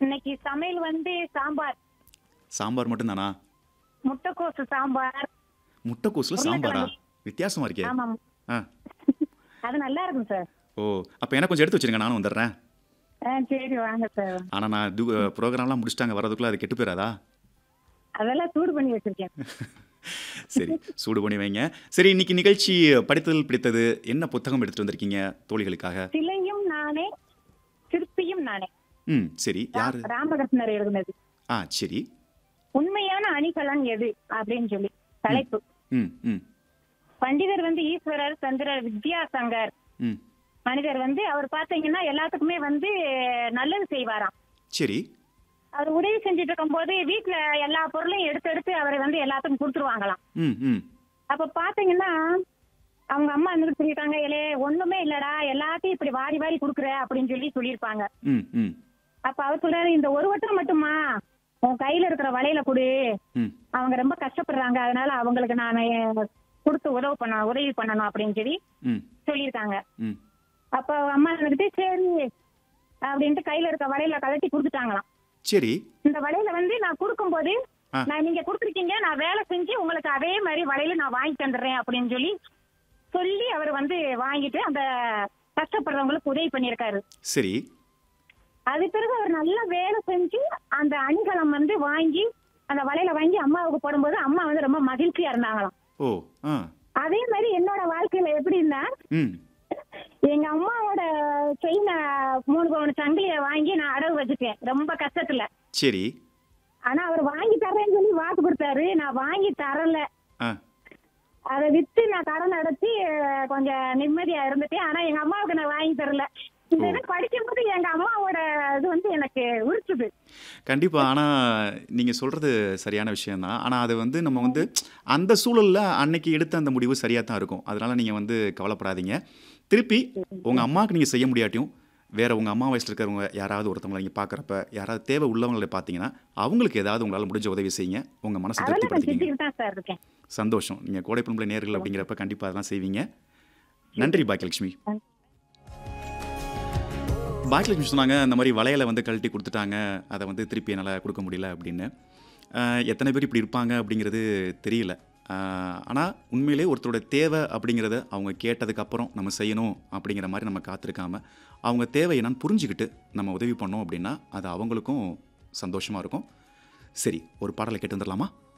இன்னைக்கு சமையல் வந்து சாம்பார் சாம்பார் மட்டும்தானா முட்டைக்கோசு சாம்பார் முட்டைக்கோஸில் சாம்பாரா வித்தியாசமா இருக்கே ஆமாம் ஆ அது நல்லா இருக்கும் சார் ஓ அப்போ எனக்கு கொஞ்சம் எடுத்து வச்சிருங்க நானும் வந்துடுறேன் ஆ சரி வாங்க சார் ஆனால் நான் து ப்ரோக்ராம்லாம் முடிச்சிட்டாங்க வரதுக்குள்ள அது கெட்டு போயிடாதா அதெல்லாம் சூடு பண்ணி வச்சிருக்கேன் சரி சூடு பண்ணி வைங்க சரி இன்னைக்கு நிகழ்ச்சி படித்ததில் பிடித்தது என்ன புத்தகம் எடுத்துட்டு வந்திருக்கீங்க தோழிகளுக்காக சிலையும் நானே சிற்பியும் நானே ம் சரி யாரு ராமகிருஷ்ணர் எழுதினது ஆ சரி உண்மையான அணிகலன் எது அப்படின்னு சொல்லி தலைப்பு ம் ம் பண்டிதர் வந்து ஈஸ்வரர் சந்திரர் வித்யாசங்கர் ம் மனிதர் வந்து அவர் பாத்தீங்கன்னா எல்லாத்துக்குமே வந்து நல்லது செய்வாராம் சரி அவர் உதவி செஞ்சுட்டு இருக்கும்போது வீட்டுல எல்லா பொருளையும் எடுத்து எடுத்து அவரை வந்து எல்லாத்துக்கும் கொடுத்துருவாங்களாம் ம் ம் அப்ப பாத்தீங்கன்னா அவங்க அம்மா வந்து சொல்லிட்டாங்க இலே ஒண்ணுமே இல்லடா எல்லாத்தையும் இப்படி வாரி வாரி குடுக்குற அப்படின்னு சொல்லி சொல்லியிருப்பாங்க ம் ம் அப்ப அவர் சொல்றாரு இந்த ஒரு வட்டம் மட்டுமா உன் கையில இருக்கிற வலையில கொடு ம் அவங்க ரொம்ப கஷ்டப்படுறாங்க அதனால அவங்களுக்கு நான் கொடுத்து உதவி பண்ண உதவி பண்ணணும் அப்படின்னு சொல்லி ம் சொல்லியிருக்காங்க ம் அப்ப அம்மா இருந்துட்டு சரி அப்படின்ட்டு கையில இருக்க வலையில கழட்டி கொடுத்துட்டாங்களாம் சரி இந்த வலையில வந்து நான் கொடுக்கும்போது ஆ. நான் நீங்க கொடுத்துருக்கீங்க நான் வேலை செஞ்சு உங்களுக்கு அதே மாதிரி வலையில நான் வாங்கி தந்துடுறேன் அப்படின்னு சொல்லி சொல்லி அவர் வந்து வாங்கிட்டு அந்த கஷ்டப்படுறவங்களுக்கு உதவி பண்ணியிருக்காரு சரி அது பிறகு அவர் நல்லா வேலை செஞ்சு அந்த அணிகலம் வந்து வாங்கி அந்த வலையில வாங்கி அம்மாவுக்கு போடும்போது அம்மா வந்து ரொம்ப மகிழ்ச்சியா இருந்தாங்களாம் ஓ ஆ அதே மாதிரி என்னோட வாழ்க்கையில எப்படின்னா ம் எங்க அம்மாவோட செயின மூணு பவுன் சங்கிலிய வாங்கி நான் அடகு வச்சுட்டேன் ரொம்ப கஷ்டத்துல சரி ஆனா அவர் வாங்கி தர்றேன்னு சொல்லி வாக்கு கொடுத்தாரு நான் வாங்கி தரல ஆ அதை வித்து நான் கடன் அடைச்சி அஹ், கொஞ்சம் நிம்மதியா இருந்துட்டேன் ஆனா எங்க அம்மாவுக்கு நான் வாங்கி தரல இந்த இது படிக்கும்போது எங்க அம்மாவோட இது வந்து எனக்கு உரிச்சுது கண்டிப்பா ஆனா நீங்க சொல்றது சரியான விஷயம்தான் ஆனா அது வந்து நம்ம வந்து அந்த சூழல்ல அன்னைக்கு எடுத்த அந்த முடிவு சரியா தான் இருக்கும் அதனால நீங்க வந்து கவலைப்படாதீங்க திருப்பி உங்க அம்மாவுக்கு நீங்க செய்ய முடியாட்டியும் வேற உங்க அம்மா வயசுல இருக்கிறவங்க யாராவது ஒருத்தவங்களை நீங்க பாக்குறப்ப யாராவது தேவை உள்ளவங்களை பார்த்தீங்கன்னா அவங்களுக்கு ஏதாவது உங்களால முடிஞ்ச உதவி செய்யுங்க உங்க மனசை அதெல்லாம் நான் திருப்திப்படுத்திக்கங்க செஞ்சுக்கிட்டு தான் சார் இருக்கேன் சந்தோஷம் நீங்க கோடைப்பண்புல நேர்கள் அப்படிங்கிறப்ப கண்டிப்பா அதெல்லாம் செய்வீங்க நன்றி பாக்கியலட்சுமி பாக்கியலட்சுமி சொன்னாங்க இந்த மாதிரி வளையலை வந்து கழட்டி கொடுத்துட்டாங்க அதை வந்து திருப்பி என்னால் கொடுக்க முடியல அப்படின்னு ஆஹ் எத்தனை பேர் இப்படி இருப்பாங்க அப்படிங்கிறது தெரியல ஆனால் உண்மையிலே ஒருத்தரோட தேவை அப்படிங்கிறத அவங்க கேட்டதுக்கப்புறம் நம்ம செய்யணும் அப்படிங்கிற மாதிரி நம்ம காத்திருக்காம அவங்க தேவை என்னன்னு புரிஞ்சுக்கிட்டு நம்ம உதவி பண்ணோம் அப்படின்னா அது அவங்களுக்கும் சந்தோஷமாக இருக்கும் சரி ஒரு பாடலை கேட்டு வந்துடலாமா